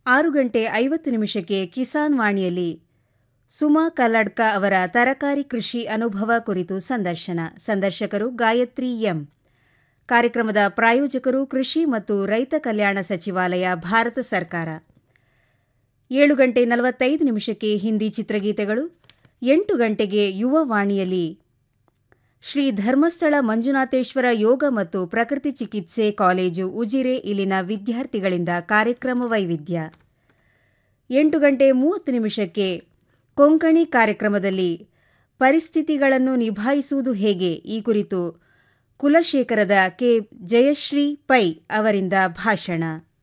ಆರು ಗಂಟೆ ಐವತ್ತು ನಿಮಿಷಕ್ಕೆ ಕಿಸಾನ್ ವಾಣಿಯಲ್ಲಿ ಸುಮಾ ಕಲ್ಲಡ್ಕ ಅವರ ತರಕಾರಿ ಕೃಷಿ ಅನುಭವ ಕುರಿತು ಸಂದರ್ಶನ ಸಂದರ್ಶಕರು ಗಾಯತ್ರಿ ಎಂ ಕಾರ್ಯಕ್ರಮದ ಪ್ರಾಯೋಜಕರು ಕೃಷಿ ಮತ್ತು ರೈತ ಕಲ್ಯಾಣ ಸಚಿವಾಲಯ ಭಾರತ ಸರ್ಕಾರ ಏಳು ಗಂಟೆ ನಲವತ್ತೈದು ನಿಮಿಷಕ್ಕೆ ಹಿಂದಿ ಚಿತ್ರಗೀತೆಗಳು ಎಂಟು ಗಂಟೆಗೆ ಯುವ ವಾಣಿಯಲ್ಲಿ ಶ್ರೀ ಧರ್ಮಸ್ಥಳ ಮಂಜುನಾಥೇಶ್ವರ ಯೋಗ ಮತ್ತು ಪ್ರಕೃತಿ ಚಿಕಿತ್ಸೆ ಕಾಲೇಜು ಉಜಿರೆ ಇಲ್ಲಿನ ವಿದ್ಯಾರ್ಥಿಗಳಿಂದ ಕಾರ್ಯಕ್ರಮ ವೈವಿಧ್ಯ ಎಂಟು ಗಂಟೆ ಮೂವತ್ತು ನಿಮಿಷಕ್ಕೆ ಕೊಂಕಣಿ ಕಾರ್ಯಕ್ರಮದಲ್ಲಿ ಪರಿಸ್ಥಿತಿಗಳನ್ನು ನಿಭಾಯಿಸುವುದು ಹೇಗೆ ಈ ಕುರಿತು ಕುಲಶೇಖರದ ಕೆ ಜಯಶ್ರೀ ಪೈ ಅವರಿಂದ ಭಾಷಣ